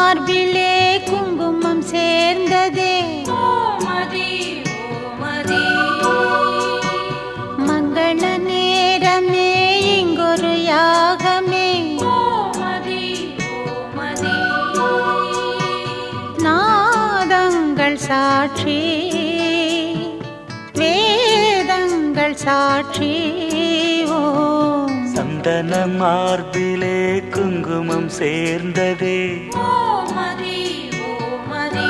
மார்பிலே குங்குமம் சேர்ந்ததே ஓமதி ஓமதி மங்கள நேரமே இங்கொரு யாகமே ஓமதி ஓமதி நாதங்கள் சாட்சி வேதங்கள் சாட்சி ஓம் சந்தன மார்பிலே குங்குமம் சேர்ந்ததே ஓமதி ஓமதி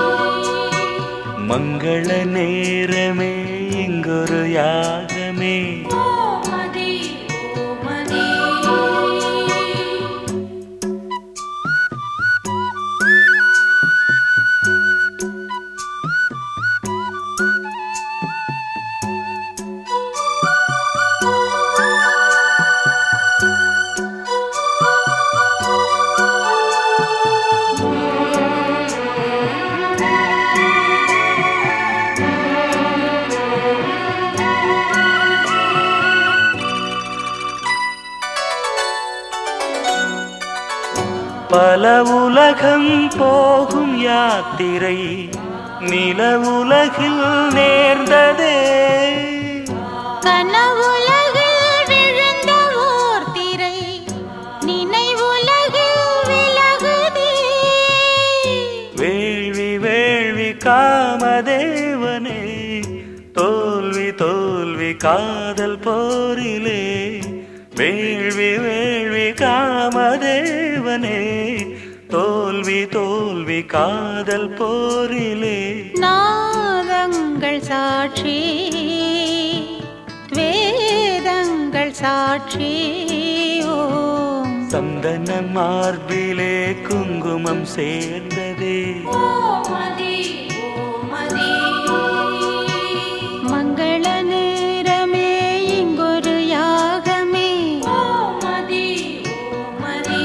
மங்கள நேரமே இங்கொரு யாகமே ஓமதி ஓமதி பல உலகம் போகும் யாத்திரை நில உலகில் நேர்ந்ததே கனவுலகில் விழுந்த ஓர் திரை நினைவுலகில் விலகுதே வேள்வி வேள்வி காமதேவனே தோல்வி தோல்வி காதல் போரிலே வேள்வி வேள்வி காமதேவனே தோல்வி தோல்வி காதல் போரிலே நாதங்கள் சாட்சி வேதங்கள் சாட்சி ஓம் சந்தன மார்பிலே குங்குமம் சேர்ந்ததே ஓமதி ஓமதி மங்கள நேரமே இங்கொரு யாகமே ஓமதி ஓமதி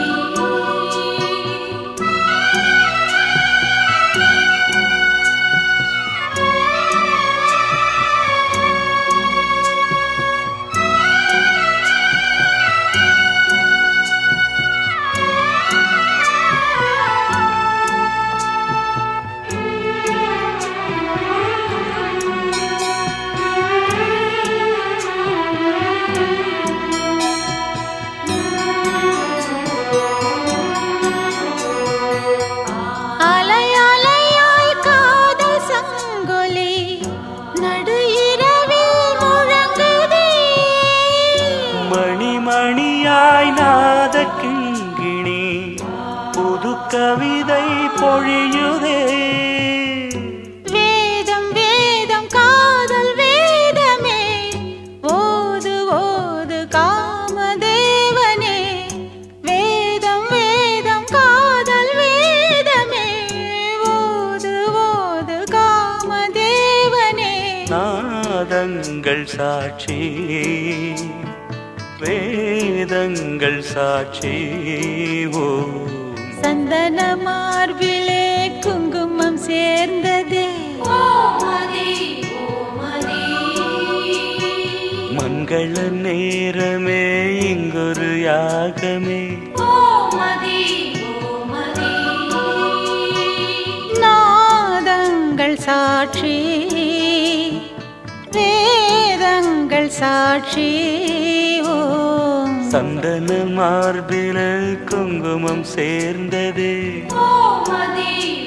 அலை அலையாய் காதல் சங்கொலி நடு இரவில் முழங்குதே மணி மணியாய் நாத கிங்கிணி புது கவிதை பொழியுதே வேதம் வேதம் காதல் வேதமே ஓது ஓது காமதேவனே வேதம் வேதம் காதல் வேதமே ஓது ஓது காமதேவனே நாதங்கள் சாட்சி வேதங்கள் சாட்சி ஓ சந்தன மார்பிலே குங்குமம் சேர்ந்ததே ஓமதி ஓமதி மங்கள நேரமே இங்கொரு யாகமே ஓமதி ஓமதி நாதங்கள் சாட்சி வேதங்கள் சாட்சி ஓம் சந்தன மார்பில குங்குமம் சேர்ந்ததே ஓமதி